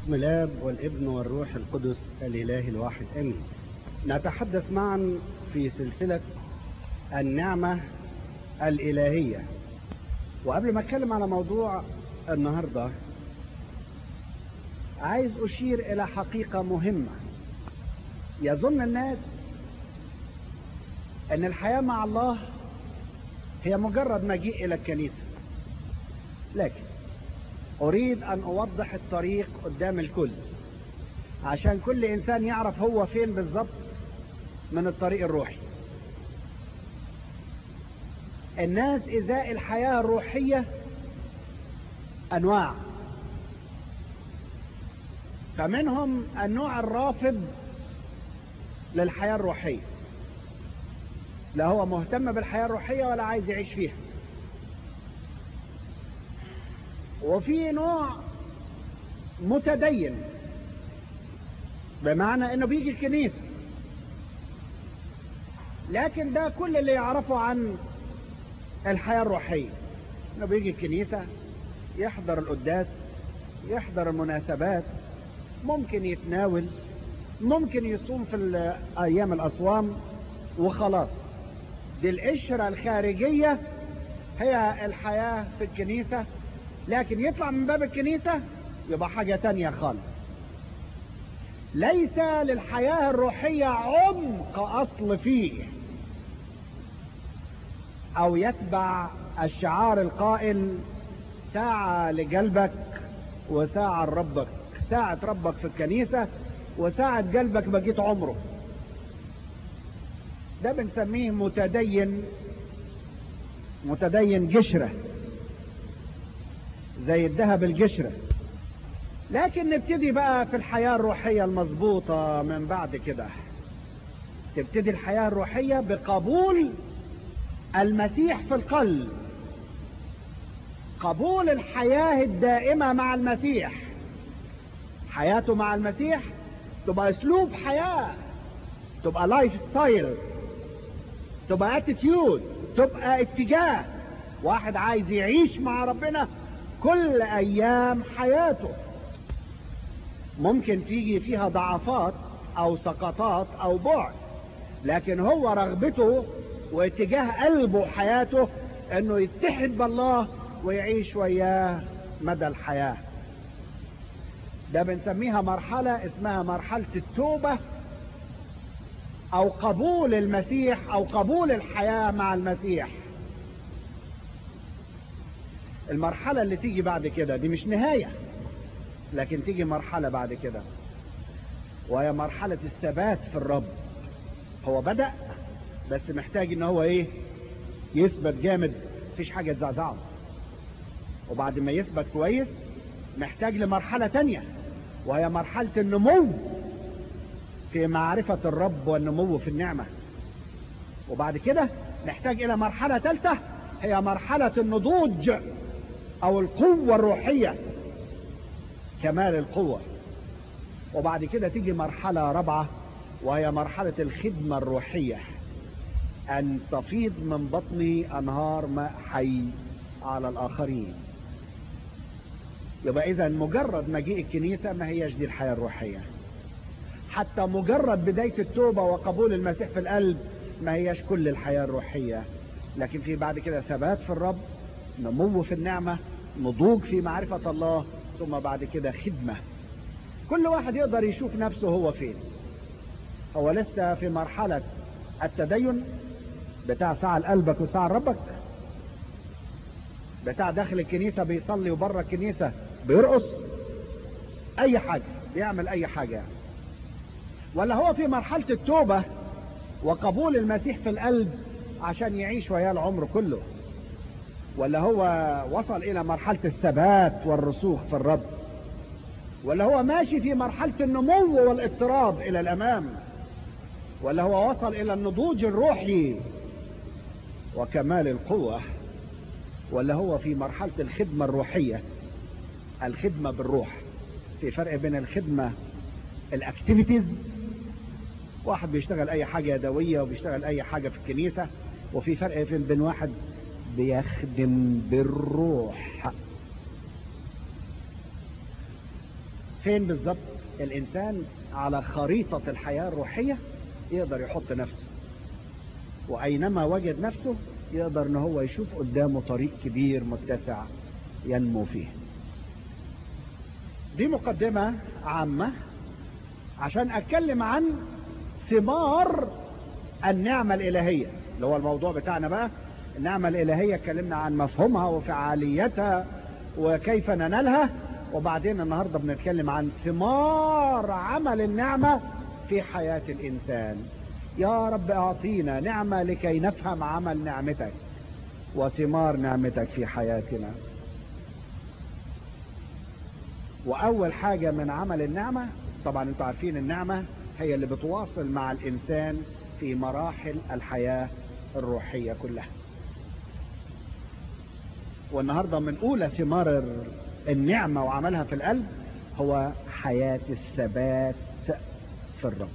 باسم الاب والابن والروح القدس الاله الواحد امين نتحدث معا في سلسله النعمه الالهيه وقبل ما اتكلم على موضوع النهارده عايز اشير الى حقيقه مهمه يظن الناس ان الحياه مع الله هي مجرد مجيء الى الكنيسه لكن اريد ان اوضح الطريق قدام الكل عشان كل انسان يعرف هو فين بالظبط من الطريق الروحي الناس ازاء الحياه الروحيه انواع فمنهم النوع الرافض للحياه الروحيه لا هو مهتم بالحياه الروحيه ولا عايز يعيش فيها وفي نوع متدين بمعنى انه بيجي الكنيسة لكن ده كل اللي يعرفه عن الحياة الروحية انه بيجي الكنيسة يحضر القداس يحضر المناسبات ممكن يتناول ممكن يصوم في ايام الاصوام وخلاص دي القشرة الخارجية هي الحياة في الكنيسة لكن يطلع من باب الكنيسة يبقى حاجة تانية خالص ليس للحياة الروحية عمق أصل فيه أو يتبع الشعار القائل ساعة لقلبك وساعة لربك ساعة ربك في الكنيسة وساعة قلبك بقيت عمره ده بنسميه متدين متدين قشره زي الذهب القشرة لكن نبتدي بقى في الحياة الروحية المظبوطة من بعد كده تبتدي الحياة الروحية بقبول المسيح في القلب قبول الحياة الدائمة مع المسيح حياته مع المسيح تبقى اسلوب حياة تبقى لايف ستايل تبقى اتيتيود تبقى اتجاه واحد عايز يعيش مع ربنا كل ايام حياته ممكن تيجي فيها ضعفات او سقطات او بعد لكن هو رغبته واتجاه قلبه وحياته انه يتحد بالله ويعيش وياه مدى الحياة ده بنسميها مرحلة اسمها مرحلة التوبة او قبول المسيح او قبول الحياة مع المسيح المرحلة اللي تيجي بعد كده دي مش نهاية لكن تيجي مرحلة بعد كده وهي مرحلة الثبات في الرب هو بدأ بس محتاج ان هو ايه يثبت جامد مفيش حاجة تزعزعه وبعد ما يثبت كويس محتاج لمرحلة تانية وهي مرحلة النمو في معرفة الرب والنمو في النعمة وبعد كده نحتاج الى مرحلة ثالثة هي مرحلة النضوج او القوة الروحية كمال القوة وبعد كده تيجي مرحلة رابعة وهي مرحلة الخدمة الروحية ان تفيض من بطني انهار ماء حي على الاخرين يبقى اذا مجرد مجيء الكنيسة ما هيش دي الحياة الروحية حتى مجرد بداية التوبة وقبول المسيح في القلب ما هيش كل الحياة الروحية لكن في بعد كده ثبات في الرب نمو في النعمة نضوج في معرفة الله ثم بعد كده خدمة كل واحد يقدر يشوف نفسه هو فين هو لسه في مرحلة التدين بتاع ساعة لقلبك وساعة لربك بتاع داخل الكنيسة بيصلي وبره الكنيسة بيرقص اي حاجة بيعمل اي حاجة يعني. ولا هو في مرحلة التوبة وقبول المسيح في القلب عشان يعيش وياه العمر كله ولا هو وصل الى مرحلة الثبات والرسوخ في الرب ولا هو ماشي في مرحلة النمو والاضطراب الى الامام ولا هو وصل الى النضوج الروحي وكمال القوة ولا هو في مرحلة الخدمة الروحية الخدمة بالروح في فرق بين الخدمة الاكتيفيتيز واحد بيشتغل اي حاجة يدوية وبيشتغل اي حاجة في الكنيسة وفي فرق بين واحد بيخدم بالروح فين بالظبط الانسان على خريطة الحياة الروحية يقدر يحط نفسه واينما وجد نفسه يقدر ان هو يشوف قدامه طريق كبير متسع ينمو فيه دي مقدمة عامة عشان اتكلم عن ثمار النعمة الالهية اللي هو الموضوع بتاعنا بقى النعمة الالهية اتكلمنا عن مفهومها وفعاليتها وكيف ننالها وبعدين النهاردة بنتكلم عن ثمار عمل النعمة في حياة الانسان يا رب اعطينا نعمة لكي نفهم عمل نعمتك وثمار نعمتك في حياتنا واول حاجة من عمل النعمة طبعا انتوا عارفين النعمة هي اللي بتواصل مع الانسان في مراحل الحياة الروحية كلها والنهاردة من اولى ثمار النعمة وعملها في القلب هو حياة الثبات في الرب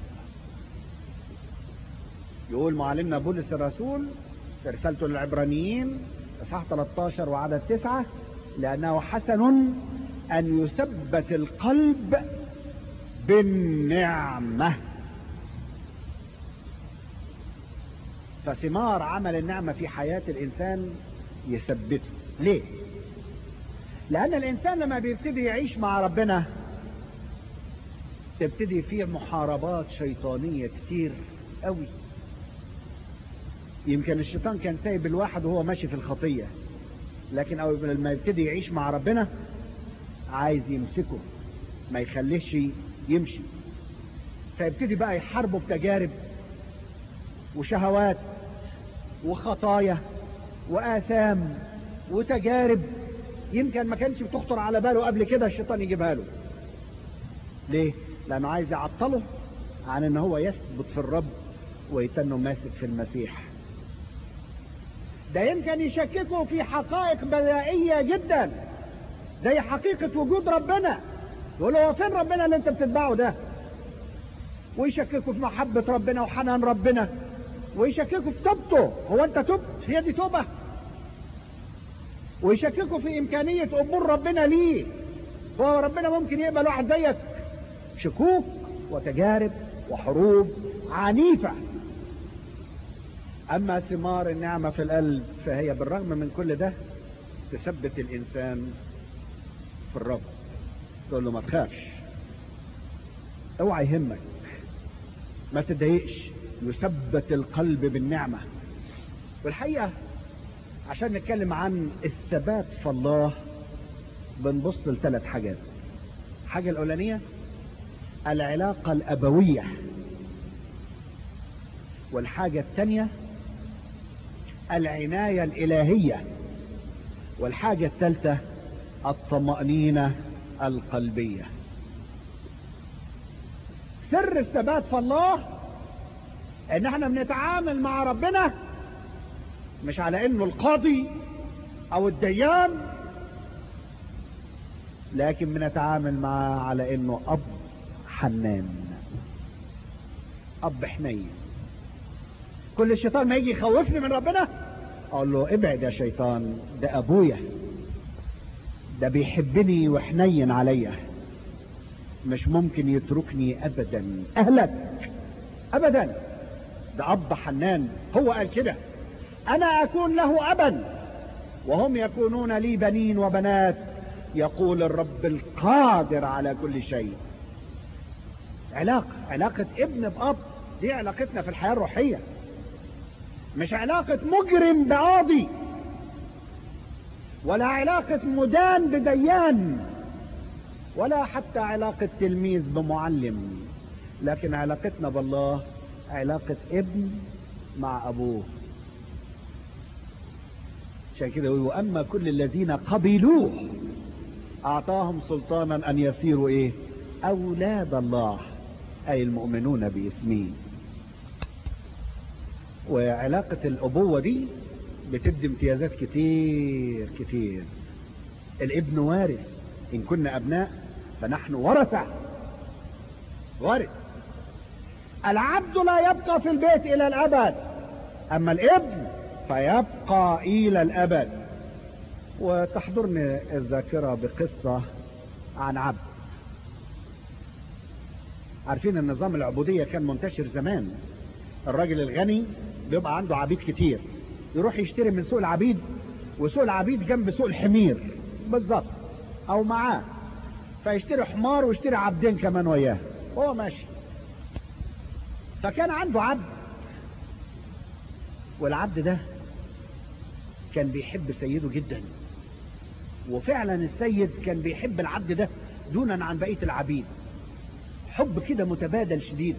يقول معلمنا بولس الرسول في رسالته للعبرانيين اصحاح 13 وعدد 9 لانه حسن ان يثبت القلب بالنعمة فثمار عمل النعمة في حياة الانسان يثبته ليه لان الانسان لما بيبتدي يعيش مع ربنا تبتدي فيه محاربات شيطانية كتير قوي يمكن الشيطان كان سايب الواحد وهو ماشي في الخطية لكن أول لما يبتدي يعيش مع ربنا عايز يمسكه ما يخليش يمشي فيبتدي بقى يحاربه بتجارب وشهوات وخطايا وآثام وتجارب يمكن ما كانش بتخطر على باله قبل كده الشيطان يجيبها له ليه لانه عايز يعطله عن ان هو يثبت في الرب ويتنه ماسك في المسيح ده يمكن يشككه في حقائق بدائية جدا زي حقيقة وجود ربنا يقول هو فين ربنا اللي انت بتتبعه ده ويشككه في محبة ربنا وحنان ربنا ويشككه في توبته هو انت تبت هي دي توبة ويشككه في امكانية قبول ربنا ليه هو ربنا ممكن يقبل واحد زيك شكوك وتجارب وحروب عنيفة اما ثمار النعمة في القلب فهي بالرغم من كل ده تثبت الانسان في الرب تقول له ما تخافش اوعى يهمك ما تضايقش يثبت القلب بالنعمة والحقيقة عشان نتكلم عن الثبات في الله بنبص لثلاث حاجات الحاجة الأولانية العلاقة الأبوية والحاجة الثانية العناية الإلهية والحاجة الثالثة الطمأنينة القلبية سر الثبات في الله ان احنا بنتعامل مع ربنا مش على انه القاضي او الديان لكن بنتعامل معاه على انه اب حنان اب حنين كل الشيطان ما يجي يخوفني من ربنا اقول له ابعد يا شيطان ده ابويا ده بيحبني وحنين عليا مش ممكن يتركني ابدا اهلك ابدا ده اب حنان هو قال كده انا اكون له ابا وهم يكونون لي بنين وبنات يقول الرب القادر على كل شيء علاقة علاقة ابن بأب دي علاقتنا في الحياة الروحية مش علاقة مجرم بقاضي ولا علاقة مدان بديان ولا حتى علاقة تلميذ بمعلم لكن علاقتنا بالله علاقة ابن مع ابوه عشان كده يقول واما كل الذين قبلوه اعطاهم سلطانا ان يصيروا ايه اولاد الله اي المؤمنون باسمه وعلاقة الابوة دي بتدي امتيازات كتير كتير الابن وارث ان كنا ابناء فنحن ورثة وارث العبد لا يبقى في البيت الى الابد اما الابن فيبقى الى الابد وتحضرني الذاكرة بقصة عن عبد عارفين النظام العبودية كان منتشر زمان الراجل الغني بيبقى عنده عبيد كتير يروح يشتري من سوق العبيد وسوق العبيد جنب سوق الحمير بالظبط او معاه فيشتري حمار ويشتري عبدين كمان وياه هو ماشي فكان عنده عبد والعبد ده كان بيحب سيده جدا وفعلا السيد كان بيحب العبد ده دونا عن بقية العبيد حب كده متبادل شديد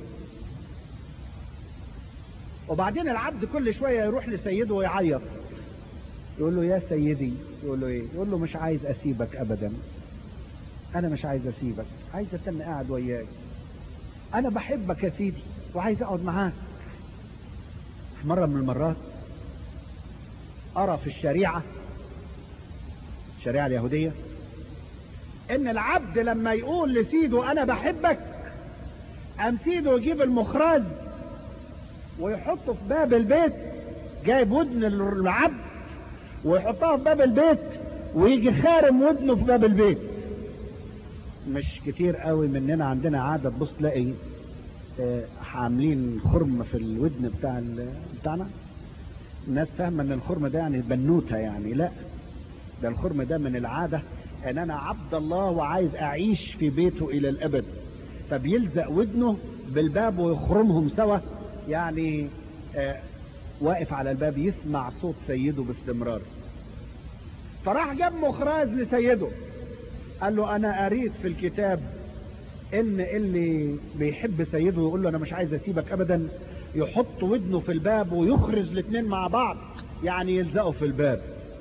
وبعدين العبد كل شوية يروح لسيده ويعيط يقول له يا سيدي يقول له ايه يقول له مش عايز اسيبك ابدا انا مش عايز اسيبك عايز استنى قاعد وياك انا بحبك يا سيدي وعايز اقعد معاك في مرة من المرات ارى في الشريعة الشريعة اليهودية ان العبد لما يقول لسيده انا بحبك ام سيده يجيب المخرج ويحطه في باب البيت جايب ودن العبد ويحطها في باب البيت ويجي خارم ودنه في باب البيت مش كتير قوي مننا عندنا عادة تبص تلاقي آه، عاملين خرم في الودن بتاع ال- بتاعنا الناس فاهمة ان الخرم ده يعني بنوتة يعني لا ده الخرم ده من العادة ان انا عبد الله وعايز اعيش في بيته الى الابد فبيلزق ودنه بالباب ويخرمهم سوا يعني آه واقف على الباب يسمع صوت سيده باستمرار فراح جاب مخراج لسيده قال له انا قريت في الكتاب ان اللي بيحب سيده ويقول له انا مش عايز اسيبك ابدا يحط ودنه في الباب ويخرج الاثنين مع بعض يعني يلزقوا في الباب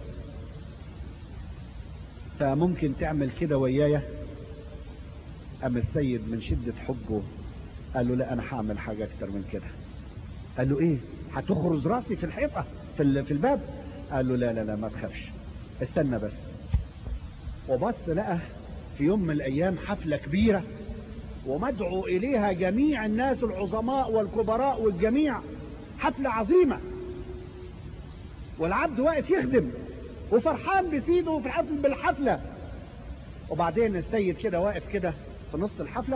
فممكن تعمل كده ويايا اما السيد من شدة حبه قال له لا انا هعمل حاجة اكتر من كده قال له ايه هتخرج راسي في الحيطة في, ال- في الباب قال له لا لا لا ما تخافش استنى بس وبص لقى في يوم من الايام حفلة كبيرة ومدعو اليها جميع الناس العظماء والكبراء والجميع حفلة عظيمة والعبد واقف يخدم وفرحان بسيده في الحفل بالحفلة وبعدين السيد كده واقف كده في نص الحفلة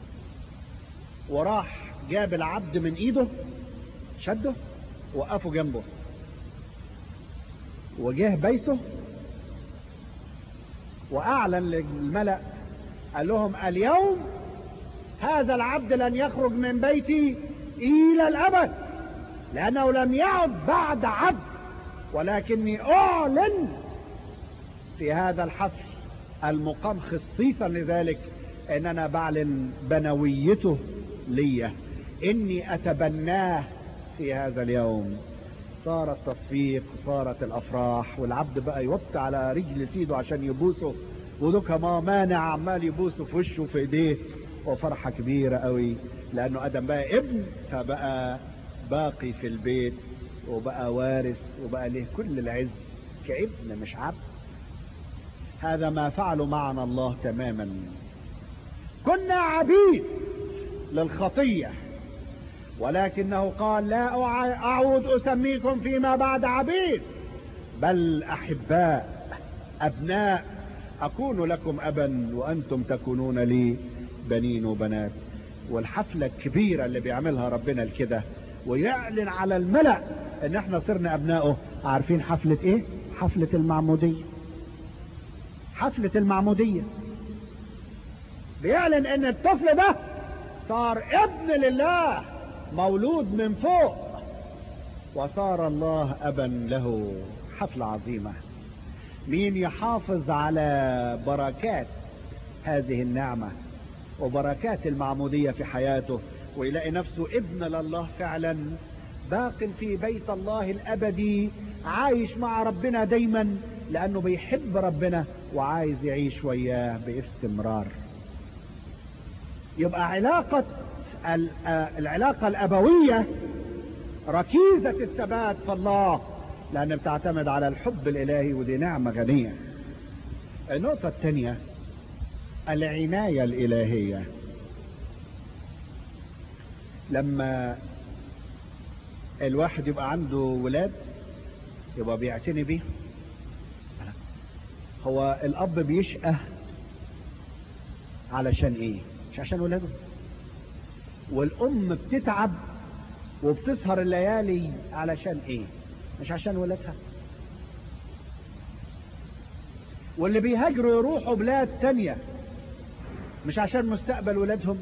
وراح جاب العبد من ايده شده وقفه جنبه وجه بيته واعلن للملأ قال لهم اليوم هذا العبد لن يخرج من بيتي الى الابد لانه لم يعد بعد عبد ولكني اعلن في هذا الحفل المقام خصيصا لذلك ان انا بعلن بنويته لي اني اتبناه في هذا اليوم صار التصفيق صارت الافراح والعبد بقى يوطي على رجل سيده عشان يبوسه ودوكا ما مانع عمال يبوسه في وشه وفي ايديه وفرحة كبيرة قوي لانه ادم بقى ابن فبقى باقي في البيت وبقى وارث وبقى له كل العز كابن مش عبد هذا ما فعلوا معنا الله تماما كنا عبيد للخطية ولكنه قال لا أع- أعود أسميكم فيما بعد عبيد بل أحباء أبناء أكون لكم أبا وأنتم تكونون لي بنين وبنات والحفلة الكبيرة اللي بيعملها ربنا الكده ويعلن على الملأ ان احنا صرنا ابنائه عارفين حفلة ايه حفلة المعمودية حفلة المعمودية بيعلن ان الطفل ده صار ابن لله مولود من فوق وصار الله ابا له حفلة عظيمة مين يحافظ على بركات هذه النعمة وبركات المعمودية في حياته ويلاقي نفسه ابن لله فعلا باق في بيت الله الابدي عايش مع ربنا دايما لانه بيحب ربنا وعايز يعيش وياه باستمرار يبقى علاقة ال- آه العلاقة الابوية ركيزة الثبات في الله لان بتعتمد على الحب الالهي ودي نعمة غنية النقطة الثانية العناية الالهية لما الواحد يبقى عنده ولاد يبقى بيعتني بيه هو الاب بيشقى علشان ايه مش عشان ولاده والام بتتعب وبتسهر الليالي علشان ايه مش عشان ولادها واللي بيهاجروا يروحوا بلاد تانية مش عشان مستقبل ولادهم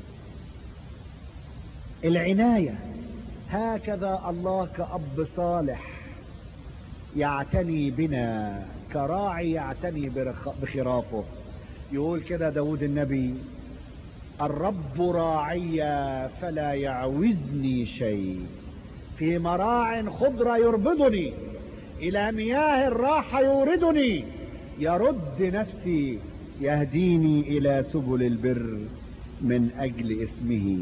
العناية هكذا الله كأب صالح يعتني بنا كراعي يعتني بخرافه يقول كده داود النبي الرب راعي فلا يعوزني شيء في مراع خضرة يربضني إلى مياه الراحة يوردني يرد نفسي يهديني إلى سبل البر من أجل اسمه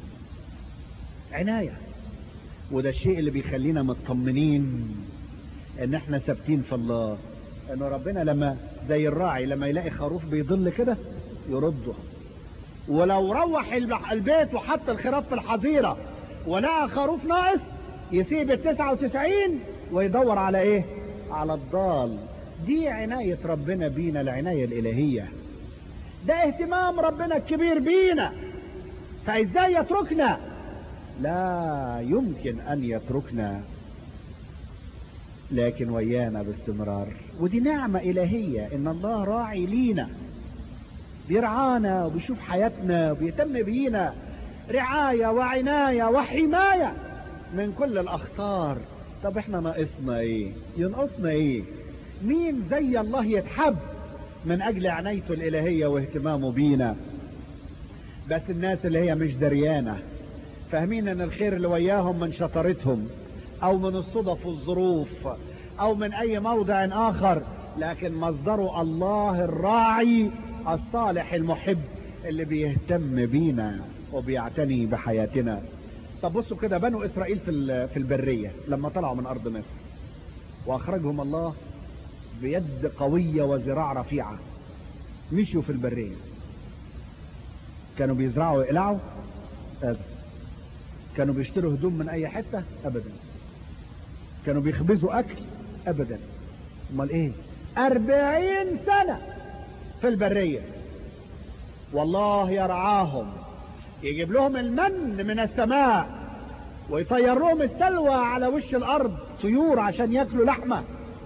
عناية وده الشيء اللي بيخلينا مطمنين ان احنا ثابتين في الله انه ربنا لما زي الراعي لما يلاقي خروف بيضل كده يرده ولو روح البيت وحط الخراف في الحظيرة ولقى خروف ناقص يسيب التسعة وتسعين ويدور على ايه على الضال دي عناية ربنا بينا العناية الالهية ده اهتمام ربنا الكبير بينا فازاي يتركنا لا يمكن ان يتركنا لكن ويانا باستمرار ودي نعمة الهية ان الله راعي لينا بيرعانا وبيشوف حياتنا وبيهتم بينا رعاية وعناية وحماية من كل الاخطار طب احنا ناقصنا ايه ينقصنا ايه مين زي الله يتحب من اجل عنايته الالهية واهتمامه بينا بس الناس اللي هي مش دريانة فاهمين ان الخير اللي وياهم من شطارتهم او من الصدف والظروف او من اي موضع اخر لكن مصدره الله الراعي الصالح المحب اللي بيهتم بينا وبيعتني بحياتنا طب بصوا كده بنو اسرائيل في في البريه لما طلعوا من ارض مصر واخرجهم الله بيد قويه وذراع رفيعه مشوا في البريه كانوا بيزرعوا ويقلعوا ابدا كانوا بيشتروا هدوم من اي حته ابدا كانوا بيخبزوا اكل ابدا امال ايه اربعين سنة في البرية والله يرعاهم يجيب لهم المن من السماء ويطير لهم السلوى على وش الارض طيور عشان ياكلوا لحمة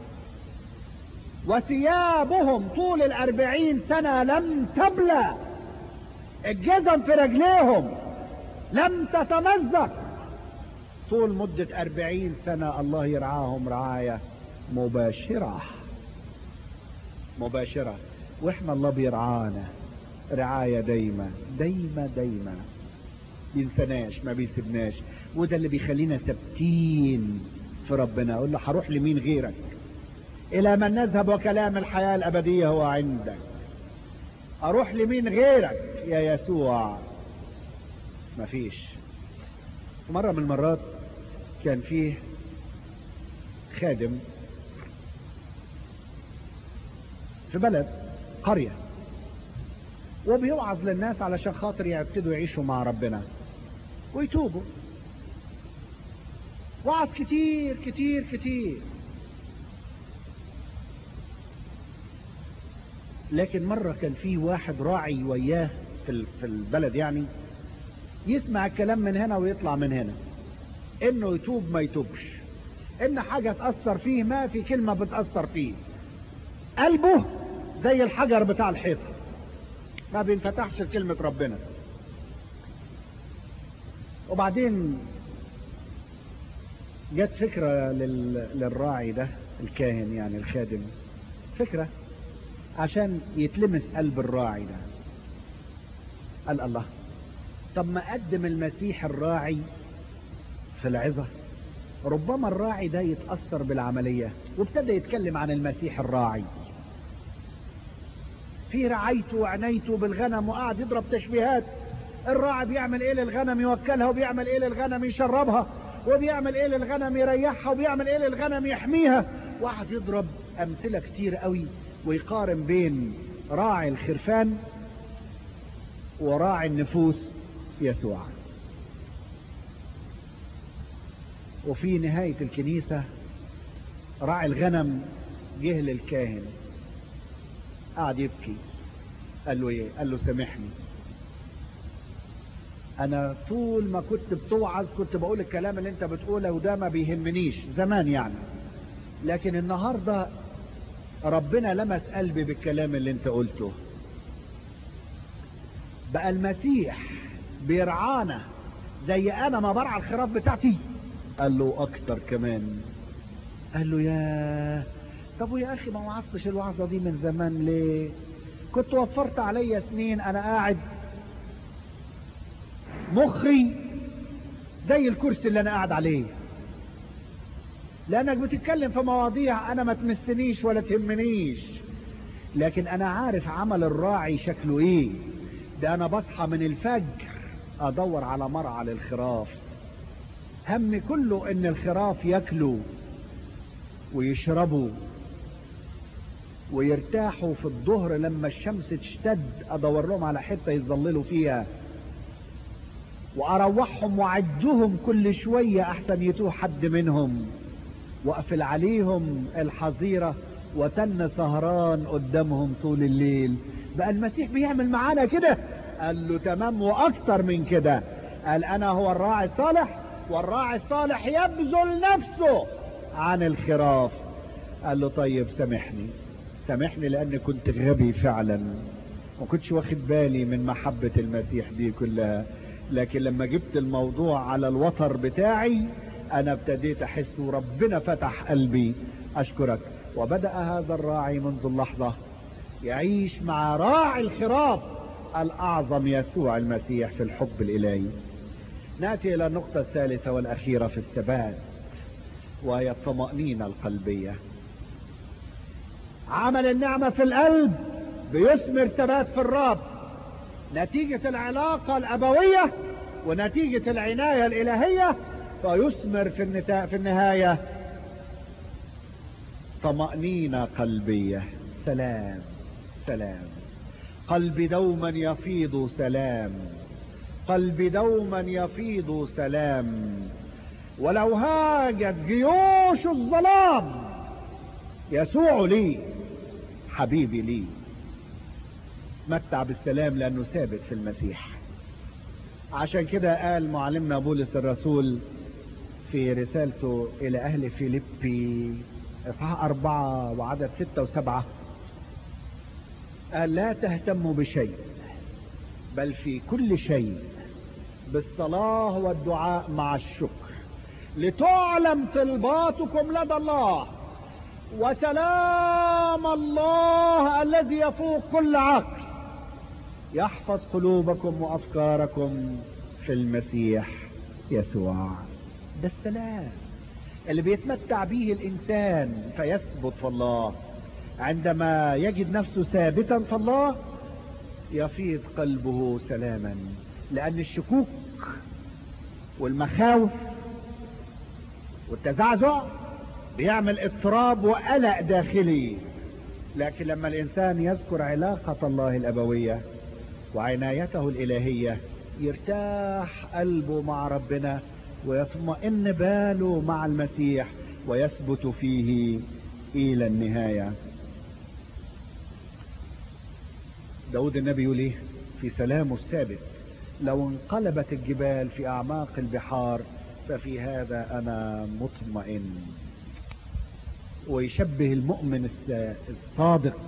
وثيابهم طول الاربعين سنة لم تبلى الجزم في رجليهم لم تتمزق طول مدة أربعين سنة الله يرعاهم رعاية مباشرة مباشرة واحنا الله بيرعانا رعاية دايمة دايمة دايمة بينسناش ما بيسيبناش وده اللي بيخلينا ثابتين في ربنا اقول له هروح لمين غيرك الى من نذهب وكلام الحياة الابدية هو عندك اروح لمين غيرك يا يسوع مفيش مرة من المرات كان فيه خادم في بلد قرية وبيوعظ للناس علشان خاطر يبتدوا يعيشوا مع ربنا ويتوبوا وعظ كتير كتير كتير لكن مرة كان في واحد راعي وياه في في البلد يعني يسمع الكلام من هنا ويطلع من هنا انه يتوب ما يتوبش ان حاجة تأثر فيه ما في كلمة بتأثر فيه قلبه زي الحجر بتاع الحيطة ما بينفتحش لكلمة ربنا وبعدين جت فكرة لل... للراعي ده الكاهن يعني الخادم فكرة عشان يتلمس قلب الراعي ده قال الله طب ما قدم المسيح الراعي في العظة ربما الراعي ده يتأثر بالعملية وابتدى يتكلم عن المسيح الراعي في رعايته وعنايته بالغنم وقعد يضرب تشبيهات الراعي بيعمل ايه للغنم يوكلها وبيعمل ايه للغنم يشربها وبيعمل ايه للغنم يريحها وبيعمل ايه للغنم يحميها وقعد يضرب امثلة كتير قوي ويقارن بين راعي الخرفان وراعي النفوس يسوع وفي نهاية الكنيسة راعي الغنم جه للكاهن قعد يبكي قال له ايه قال له سامحني انا طول ما كنت بتوعظ كنت بقول الكلام اللي انت بتقوله وده ما بيهمنيش زمان يعني لكن النهارده ربنا لمس قلبي بالكلام اللي انت قلته بقى المسيح بيرعانا زي انا ما برعى الخراف بتاعتي قال له اكتر كمان قال له يا طب ويا اخي ما وعظتش الوعظه دي من زمان ليه كنت وفرت عليا سنين انا قاعد مخي زي الكرسي اللي انا قاعد عليه لانك بتتكلم في مواضيع انا ما تمسنيش ولا تهمنيش لكن انا عارف عمل الراعي شكله ايه ده انا بصحى من الفجر ادور على مرعى للخراف همي كله ان الخراف ياكلوا ويشربوا ويرتاحوا في الظهر لما الشمس تشتد ادور لهم على حته يتظللوا فيها واروحهم واعدهم كل شويه احسن يتوه حد منهم واقفل عليهم الحظيره وتن سهران قدامهم طول الليل بقى المسيح بيعمل معانا كده قال له تمام واكتر من كده قال انا هو الراعي الصالح والراعي الصالح يبذل نفسه عن الخراف قال له طيب سامحني سامحني لاني كنت غبي فعلا ما كنتش واخد بالي من محبة المسيح دي كلها لكن لما جبت الموضوع على الوتر بتاعي انا ابتديت احس وربنا فتح قلبي اشكرك وبدأ هذا الراعي منذ اللحظة يعيش مع راعي الخراف الاعظم يسوع المسيح في الحب الالهي ناتي الى النقطة الثالثة والاخيرة في الثبات وهي الطمأنينة القلبية عمل النعمة في القلب بيثمر ثبات في الرب نتيجة العلاقة الأبوية ونتيجة العناية الإلهية فيثمر في, النتا... في النهاية طمأنينة قلبية سلام سلام قلبي دوما يفيض سلام قلبي دوما يفيض سلام ولو هاجت جيوش الظلام يسوع لي حبيبي لي متع بالسلام لانه ثابت في المسيح عشان كده قال معلمنا بولس الرسول في رسالته الى اهل فيليبي اصحاح اربعة وعدد ستة وسبعة قال لا تهتموا بشيء بل في كل شيء بالصلاة والدعاء مع الشكر لتعلم طلباتكم لدى الله وسلام الله الذي يفوق كل عقل يحفظ قلوبكم وافكاركم في المسيح يسوع ده السلام اللي بيتمتع به الانسان فيثبت في الله عندما يجد نفسه ثابتا في الله يفيض قلبه سلاما لان الشكوك والمخاوف والتزعزع بيعمل اضطراب وقلق داخلي لكن لما الانسان يذكر علاقة الله الابوية وعنايته الالهية يرتاح قلبه مع ربنا ويطمئن باله مع المسيح ويثبت فيه الى النهاية داود النبي يقول ايه في سلامه الثابت لو انقلبت الجبال في اعماق البحار ففي هذا انا مطمئن ويشبه المؤمن الصادق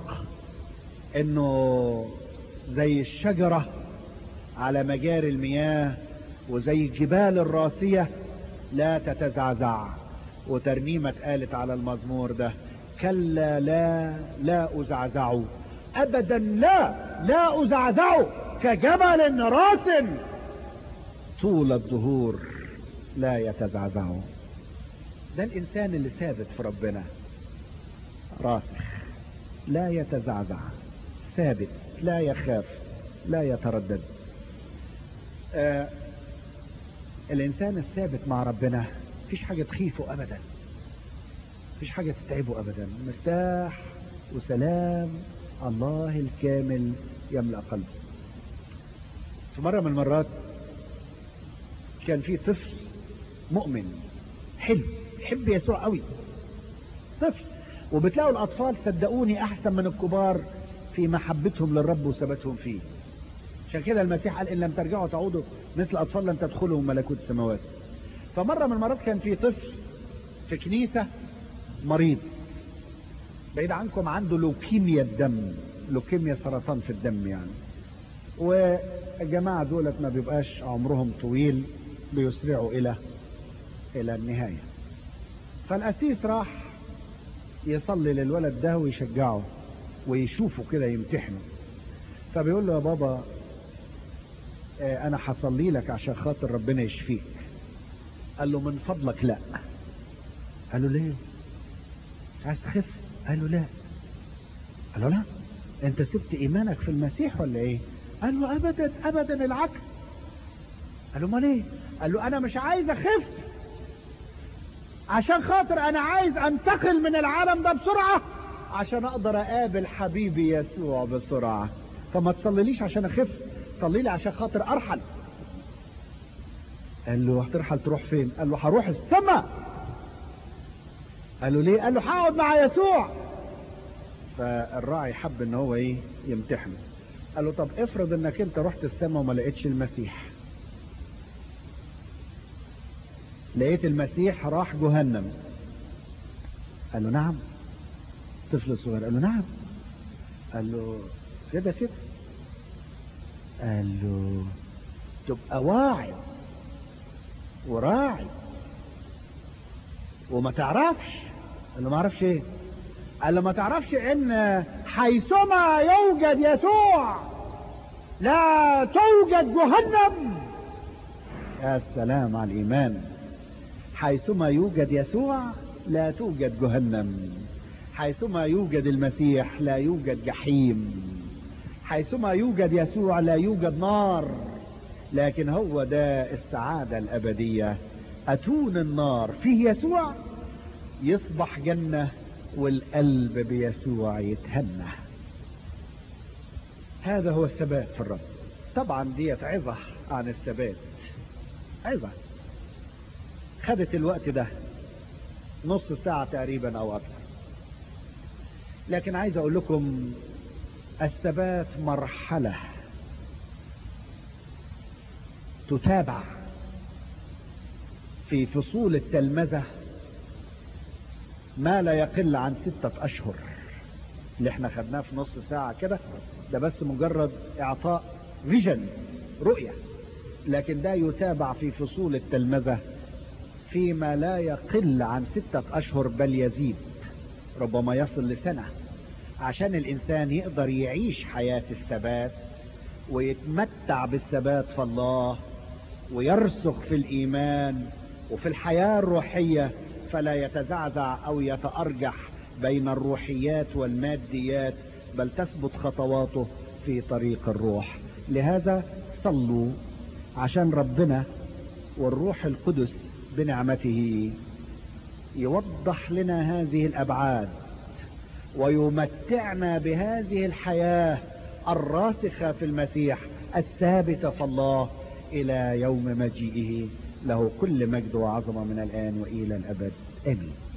انه زي الشجرة على مجاري المياه وزي الجبال الراسية لا تتزعزع وترنيمة قالت على المزمور ده كلا لا لا أزعزع أبدا لا لا أزعزع كجبل راس طول الظهور لا يتزعزع ده الإنسان اللي ثابت في ربنا راسخ لا يتزعزع ثابت لا يخاف لا يتردد آه الانسان الثابت مع ربنا مفيش حاجة تخيفه ابدا مفيش حاجة تتعبه ابدا مرتاح وسلام الله الكامل يملأ قلبه في مرة من المرات كان في طفل مؤمن حلو يحب يسوع قوي طفل وبتلاقوا الاطفال صدقوني احسن من الكبار في محبتهم للرب وثباتهم فيه عشان كده المسيح قال ان لم ترجعوا تعودوا مثل اطفال لن تدخلوا ملكوت السماوات فمره من المرات كان في طفل في كنيسه مريض بعيد عنكم عنده لوكيميا الدم لوكيميا سرطان في الدم يعني والجماعه دولت ما بيبقاش عمرهم طويل بيسرعوا الى الى النهايه فالاسيس راح يصلي للولد ده ويشجعه ويشوفه كده يمتحنه فبيقول له يا بابا آه، انا هصلي لك عشان خاطر ربنا يشفيك قال له من فضلك لا قال له ليه مش عايز تخف قال له لا قال له لا انت سبت ايمانك في المسيح ولا ايه قال له ابدا ابدا العكس قال له امال ايه قال له انا مش عايز اخف عشان خاطر انا عايز انتقل من العالم ده بسرعه عشان اقدر اقابل حبيبي يسوع بسرعه فما تصليليش عشان اخف صلي لي عشان خاطر ارحل قال له هترحل تروح فين قال له هروح السماء قال له ليه قال له هقعد مع يسوع فالراعي حب ان هو ايه يمتحنه قال له طب افرض انك انت رحت السماء وما لقيتش المسيح لقيت المسيح راح جهنم قال له نعم طفل صغير قال له نعم قال له كده كده قال له تبقى واعي وراعي وما تعرفش قال له ما اعرفش ايه قال له ما تعرفش ان حيثما يوجد يسوع لا توجد جهنم يا سلام على الايمان حيثما يوجد يسوع لا توجد جهنم حيثما يوجد المسيح لا يوجد جحيم حيثما يوجد يسوع لا يوجد نار لكن هو ده السعادة الأبدية أتون النار فيه يسوع يصبح جنة والقلب بيسوع يتهنى هذا هو الثبات في الرب طبعا ديت عظة عن الثبات عظة خدت الوقت ده نص ساعة تقريبا أو أكثر لكن عايز أقول لكم الثبات مرحلة تتابع في فصول التلمذة ما لا يقل عن ستة أشهر اللي احنا خدناه في نص ساعة كده ده بس مجرد إعطاء فيجن رؤية لكن ده يتابع في فصول التلمذة فيما لا يقل عن ستة أشهر بل يزيد ربما يصل لسنة عشان الإنسان يقدر يعيش حياة الثبات ويتمتع بالثبات في الله ويرسخ في الإيمان وفي الحياة الروحية فلا يتزعزع أو يتأرجح بين الروحيات والماديات بل تثبت خطواته في طريق الروح لهذا صلوا عشان ربنا والروح القدس بنعمته يوضح لنا هذه الأبعاد ويمتعنا بهذه الحياة الراسخة في المسيح الثابتة في الله إلى يوم مجيئه له كل مجد وعظمة من الآن وإلى الأبد آمين